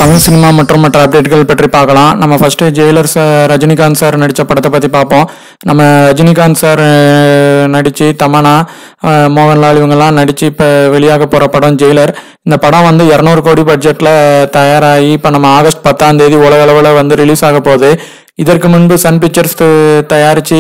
Tamil cinema மற்றும் மற்ற அப்டேட்கள் பற்றி பார்க்கலாம் நம்ம first Jailer sir Rajinikanth sir நடித்த படத்தை பற்றி பார்ப்போம் நம்ம ரஜினிகாந்த் சார் அஹ், நடிச்சு தமனா அஹ், மோகன்லால் இவங்கெல்லாம் நடிச்சு இப்போ வெளியாக போகிற படம் ஜெயிலர் இந்த படம் வந்து இரநூறு கோடி பட்ஜெட்டில் தயாராகி இப்போ நம்ம ஆகஸ்ட் பத்தாம் தேதி உலக அளவில் வந்து ரிலீஸ் ஆக போகுது இதற்கு முன்பு சன் பிக்சர்ஸ் தயாரித்து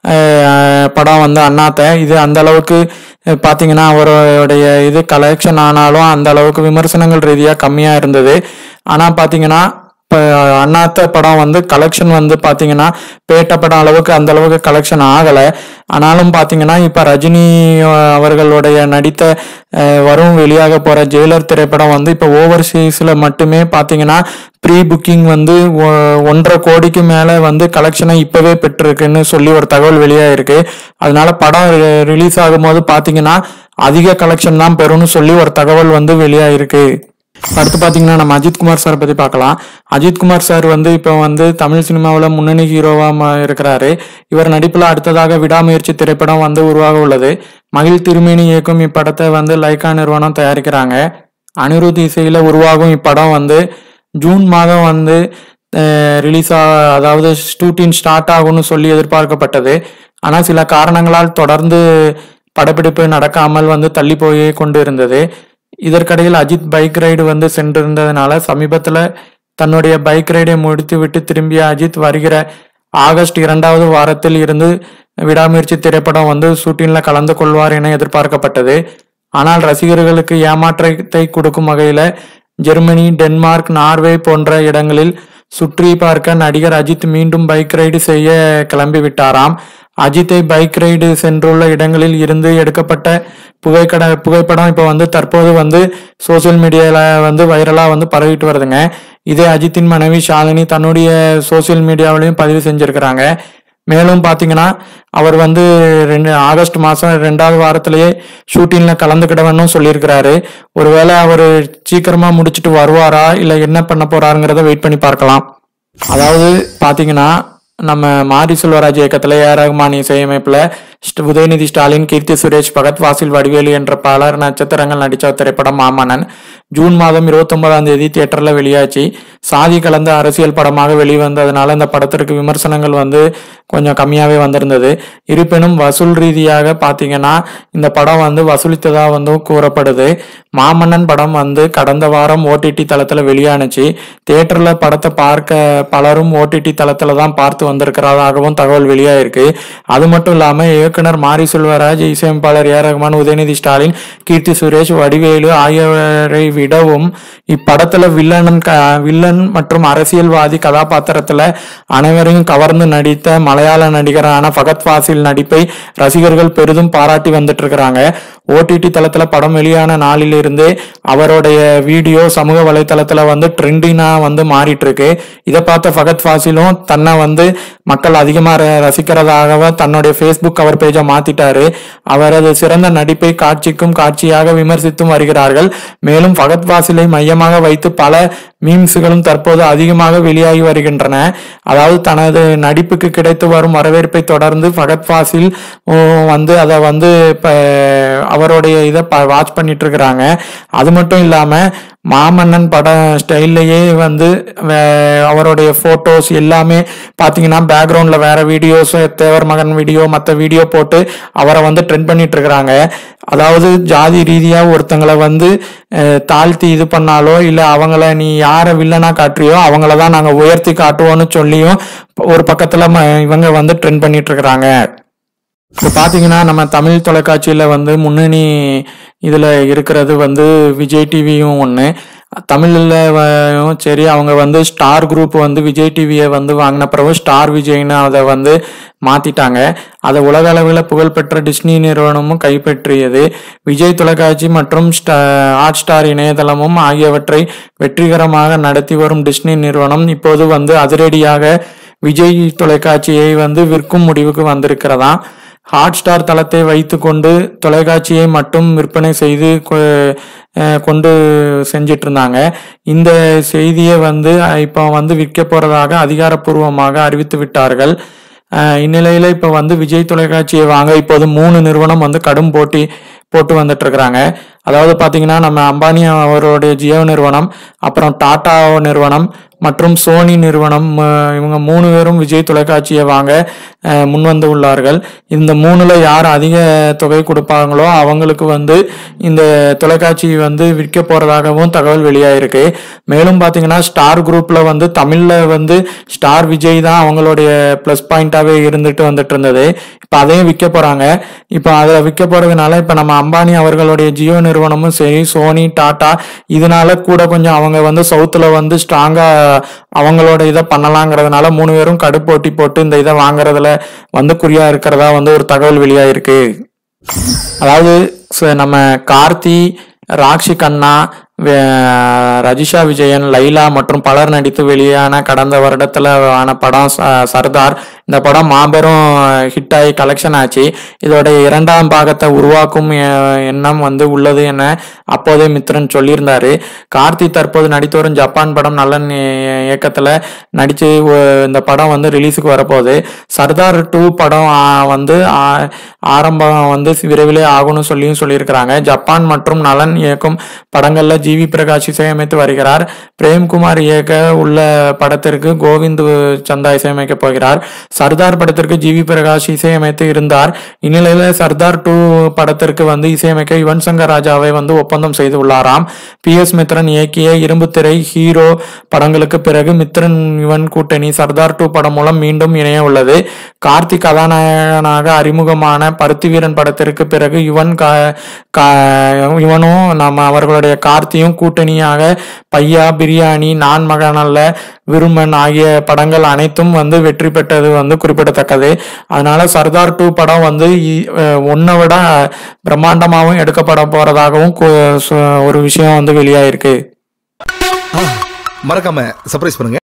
படம் வந்து அண்ணாத்த இது அந்த அளவுக்கு அஹ், பார்த்தீங்கன்னா அவருடைய இது கலெக்ஷன் ஆனாலும் அந்த அளவுக்கு விமர்சனங்கள் ரீதியாக கம்மியாக இருந்தது ஆனால் பார்த்தீங்கன்னா இப்போ அண்ணாத்த படம் வந்து கலெக்ஷன் வந்து பார்த்தீங்கன்னா பேட்ட படம் அளவுக்கு அந்த அளவுக்கு கலெக்ஷன் ஆகலை ஆனாலும் பார்த்தீங்கன்னா இப்போ ரஜினி அஹ், அவர்களுடைய நடித்த அஹ், வரும் வெளியாக போகிற ஜெயிலர் திரைப்படம் வந்து இப்போ ஓவர்சீஸில் மட்டுமே பார்த்தீங்கன்னா ப்ரீ புக்கிங் வந்து ஒ- ஒன்றரை கோடிக்கு மேலே வந்து கலெக்ஷனை இப்போவே பெற்றிருக்குன்னு சொல்லி ஒரு தகவல் வெளியாயிருக்கு அதனால படம் ரிலீஸ் ஆகும்போது பார்த்தீங்கன்னா அதிக கலெக்ஷன் தான் பெறும்னு சொல்லி ஒரு தகவல் வந்து வெளியாயிருக்கு அடுத்து பார்த்தீங்கன்னா நம்ம அஜித்குமார் சார் பற்றி பார்க்கலாம் அஜித்குமார் சார் வந்து இப்போ வந்து தமிழ் சினிமாவில் முன்னணி ஹீரோவாக இருக்கிறாரு இவர் நடிப்பில் அடுத்ததாக விடாமுயற்சி திரைப்படம் வந்து உருவாக உள்ளது மகிழ் திருமேனி இயக்கும் இப்படத்தை வந்து லைக்கா நிறுவனம் தயாரிக்கிறாங்க அனிருத் இசையில் உருவாகும் இப்படம் வந்து ஜூன் மாதம் வந்து ரிலீஸ் ஆ அதாவது ஷூட்டிங் ஸ்டார்ட் ஆகும்னு சொல்லி எதிர்பார்க்கப்பட்டது ஆனால் சில காரணங்களால் தொடர்ந்து படப்பிடிப்பு நடக்காமல் வந்து தள்ளி போய் கொண்டு இருந்தது இதற்கிடையில் அஜித் பைக் ரைடு வந்து சென்றிருந்ததுனால சமீபத்தில் தன்னுடைய பைக் ரைடை முடித்துவிட்டு திரும்பிய அஜித் வருகிற ஆகஸ்ட் இரண்டாவது வாரத்தில் இருந்து விடாமுயற்சி திரைப்படம் வந்து ஷூட்டிங்கில் கலந்து கொள்வார் என எதிர்பார்க்கப்பட்டது ஆனால் ரசிகர்களுக்கு ஏமாற்றத்தை கொடுக்கும் வகையில் ஜெர்மனி டென்மார்க் நார்வே போன்ற இடங்களில் சுற்றி பார்க்க நடிகர் அஜித் மீண்டும் பைக் ரைடு செய்ய கிளம்பி விட்டாராம் அஜித்தை பைக் ரைடு சென்றுள்ள இடங்களில் இருந்து எடுக்கப்பட்ட புகைக்கட புகைப்படம் இப்போ வந்து தற்போது வந்து சோசியல் மீடியால வந்து வைரலா வந்து பரவிட்டு வருதுங்க இதே அஜித்தின் மனைவி ஷாலினி தன்னுடைய சோசியல் மீடியாவிலையும் பதிவு செஞ்சிருக்கிறாங்க மேலும் பார்த்தீங்கன்னா அவர் வந்து ரெண்டு ஆகஸ்ட் மாதம் ரெண்டாவது வாரத்திலேயே ஷூட்டிங்கில் கலந்துக்கிடவேன்னு சொல்லியிருக்கிறாரு ஒருவேளை அவர் சீக்கிரமா முடிச்சுட்டு வருவாரா இல்லை என்ன பண்ண போறாருங்கிறத வெயிட் பண்ணி பார்க்கலாம் அதாவது பார்த்தீங்கன்னா நம்ம மாரி செல்வராஜ் இயக்கத்தில் ஏ ரஹ்மான் இசையமைப்பில் ஸ்ட- உதயநிதி ஸ்டாலின் கீர்த்தி சுரேஷ் பகத் வாசில் வடிவேலு என்ற பலர் நட்சத்திரங்கள் நடித்த திரைப்படம் மாமன்னன் ஜூன் மாதம் இருபத்தொன்பதாம் தேதி தியேட்டரில் வெளியாச்சு சாதி கலந்த அரசியல் படமாக வெளிவந்ததுனால இந்த படத்திற்கு விமர்சனங்கள் வந்து கொஞ்சம் கம்மியாகவே வந்திருந்தது இருப்பினும் வசூல் ரீதியாக பார்த்தீங்கன்னா இந்த படம் வந்து வசூலித்ததாக வந்து கூறப்படுது மாமன்னன் படம் வந்து கடந்த வாரம் ஓடிடி தளத்தில் வெளியானுச்சு தியேட்டரில் படத்தை பார்க்க பலரும் ஓடிடி தளத்தில் தான் பார்த்து வந்திருக்கிறதாகவும் தகவல் வெளியாயிருக்கு அது மட்டும் இல்லாமல் இயக்குனர் மாரி செல்வராஜ் இசையமைப்பாளர் ஏ ரஹ்மான் உதயநிதி ஸ்டாலின் கீர்த்தி சுரேஷ் வடிவேலு ஆகியோரை விடவும் இப்படத்துல வில்லன் க- வில்லன் மற்றும் அரசியல்வாதி கதாபாத்திரத்துல அனைவரையும் கவர்ந்து நடித்த மலையாள நடிகரான ஃபகத் ஃபாசில் நடிப்பை ரசிகர்கள் பெரிதும் பாராட்டி வந்துட்டு இருக்கிறாங்க ஓடிடி தளத்துல படம் வெளியான நாளிலிருந்தே அவருடைய வீடியோ சமூக வலைத்தளத்துல வந்து ட்ரெண்டினா வந்து மாறிட்டு இருக்கு இதை பார்த்த ஃபகத் ஃபாசிலும் தன்னை வந்து மக்கள் அதிகமா ர- ரசிக்கிறதாகவே தன்னுடைய ஃபேஸ்புக் கவர் பேஜை மாத்திட்டாரு அவரது சிறந்த நடிப்பை காட்சிக்கும் காட்சியாக விமர்சித்தும் வருகிறார்கள் மேலும் ஃபகத் ஃபாசிலை மையமாக வைத்து பல மீம்ஸுகளும் தற்போது அதிகமாக வெளியாகி வருகின்றன அதாவது தனது நடிப்புக்கு கிடைத்து வரும் வரவேற்பை தொடர்ந்து ஃபகத் ஃபாசில் ஓ, வந்து அதை வந்து இப்போ அவருடைய இதை வாட்ச் பண்ணிட்டு இருக்கிறாங்க அது மட்டும் இல்லாம மாமன்னன் பட ஸ்டைல்லையே வந்து வே- அவருடைய போட்டோஸ் எல்லாமே பார்த்தீங்கன்னா பேக்ரவுண்டில் வேற வீடியோஸ் தேவர் மகன் வீடியோ மற்ற வீடியோ போட்டு அவரை வந்து ட்ரெண்ட் பண்ணிட்டு இருக்கிறாங்க அதாவது ஜாதி ரீதியாக ஒருத்தங்களை வந்து அஹ், தாழ்த்தி இது பண்ணாலோ இல்லை அவங்கள நீ யாரை வில்லனா காட்டுறியோ அவங்கள தான் நாங்கள் உயர்த்தி காட்டுவோம்னு சொல்லியும் ஒரு பக்கத்தில் இவங்க வந்து ட்ரெண்ட் பண்ணிட்டு இருக்கிறாங்க இப்போ பார்த்தீங்கன்னா நம்ம தமிழ் தொலைக்காட்சியில் வந்து முன்னணி இதில் இருக்கிறது வந்து விஜய் டிவியும் ஒன்று தமிழில் சரி அவங்க வந்து ஸ்டார் குரூப் வந்து விஜய் டிவியை வந்து வாங்கின பிறகு ஸ்டார் விஜய்னு அதை வந்து மாற்றிட்டாங்க அதை உலக அளவில் புகழ்பெற்ற டிஸ்னி நிறுவனமும் கைப்பற்றியது விஜய் தொலைக்காட்சி மற்றும் ஸ்டா ஹாட் ஸ்டார் இணையதளமும் ஆகியவற்றை வெற்றிகரமாக நடத்தி வரும் டிஸ்னி நிறுவனம் இப்போது வந்து அதிரடியாக விஜய் தொலைக்காட்சியை வந்து விற்கும் முடிவுக்கு வந்திருக்கிறதா ஹாட் ஸ்டார் தளத்தை வைத்துக்கொண்டு தொலைக்காட்சியை மட்டும் விற்பனை செய்து கொ- அஹ் கொண்டு செஞ்சிட்டு இருந்தாங்க இந்த செய்தியை வந்து அஹ் இப்போ வந்து விற்க போறதாக அதிகாரப்பூர்வமாக அறிவித்து விட்டார்கள் அஹ் இந்நிலையில இப்போ வந்து விஜய் தொலைக்காட்சியை வாங்க இப்போது மூணு நிறுவனம் வந்து கடும் போட்டி போட்டு வந்துட்டு இருக்கிறாங்க அதாவது பார்த்தீங்கன்னா நம்ம அம்பானி அவருடைய ஜியோ நிறுவனம் அப்புறம் டாடா நிறுவனம் மற்றும் சோனி நிறுவனம் அஹ், இவங்க மூணு பேரும் விஜய் தொலைக்காட்சியை வாங்க அஹ், முன்வந்து உள்ளார்கள் இந்த மூணுல யார் அதிக தொகை கொடுப்பாங்களோ அவங்களுக்கு வந்து இந்த தொலைக்காட்சி வந்து விற்க போறதாகவும் தகவல் வெளியாயிருக்கு மேலும் பார்த்தீங்கன்னா ஸ்டார் குரூப்ல வந்து தமிழ்ல வந்து ஸ்டார் விஜய் தான் அவங்களுடைய ப்ளஸ் பாயிண்டாவே இருந்துட்டு வந்துட்டு இருந்தது இப்போ அதையும் விற்க போறாங்க இப்போ அதை விற்க போறதுனால இப்போ நம்ம அம்பானி அவர்களுடைய ஜியோ நிறுவனமும் சரி சோனி டாடா இதனால கூட கொஞ்சம் அவங்க வந்து சவுத்துல வந்து ஸ்ட்ராங்கா அவங்களோட இதை பண்ணலாங்கிறதுனால மூணு பேரும் கடுப்போட்டி போட்டு இந்த இதை வாங்குறதுல வந்து குறியா இருக்கிறதா வந்து ஒரு தகவல் வெளியாயிருக்கு அதாவது ச- நம்ம கார்த்தி ராக்ஷி கண்ணா வே- ரஜிஷா விஜயன் லைலா மற்றும் பலர் நடித்து வெளியான கடந்த வருடத்துல ஆன படம் ச- சர்தார் இந்த படம் மாபெரும் ஹிட் ஆகி கலெக்ஷன் ஆச்சு இதோட இரண்டாம் பாகத்தை உருவாக்கும் எ- எண்ணம் வந்து உள்ளது என அப்போதே மித்ரன் சொல்லியிருந்தாரு கார்த்தி தற்போது நடித்து வரும் ஜப்பான் படம் நல்ல இயக்கத்துல நடிச்சு ஒ- இந்த படம் வந்து ரிலீஸுக்கு வரப்போகுது சர்தார் டூ படம் ஆ, வந்து ஆ- ஆரம்பம் வந்து விரைவிலே ஆகும்னு சொல்லியும் சொல்லியிருக்கிறாங்க ஜப்பான் மற்றும் நலன் இயக்கும் படங்கள்ல ஜிவி பிரகாஷ் இசையமைத்து வருகிறார் பிரேம்குமார் இயக்க உள்ள படத்திற்கு கோவிந்த் சந்தா இசையமைக்க போகிறார் சர்தார் படத்திற்கு ஜிவி பிரகாஷ் இசையமைத்து இருந்தார் இந்நிலையில சர்தார் டூ படத்திற்கு வந்து இசையமைக்க யுவன் சங்கர் ராஜாவை வந்து ஒப்பந்தம் செய்து உள்ளாராம் பி எஸ் மித்ரன் இயக்கிய இரும்பு திரை ஹீரோ படங்களுக்கு பிறகு மித்ரன் யுவன் கூட்டணி சர்தார் டூ படம் மூலம் மீண்டும் இணைய உள்ளது கார்த்திக் கதாநாயகனாக அறிமுகமான பருத்தி வீரன் படத்திற்கு பிறகு யுவன் கா கா- இவனும் நம்ம அவர்களுடைய கார்த்தியும் கூட்டணியாக பையா பிரியாணி நான் மகனல்ல விருமன் ஆகிய படங்கள் அனைத்தும் வந்து வெற்றி பெற்றது வந்து குறிப்பிடத்தக்கது அதனால சர்தார் டூ படம் வந்து இ- அஹ் ஒன்னை விட பிரம்மாண்டமாகவும் எடுக்கப்பட போறதாகவும் கு- சு- ஒரு விஷயம் வந்து வெளியாயிருக்கு மறக்காம சர்ப்ரைஸ் பண்ணுங்க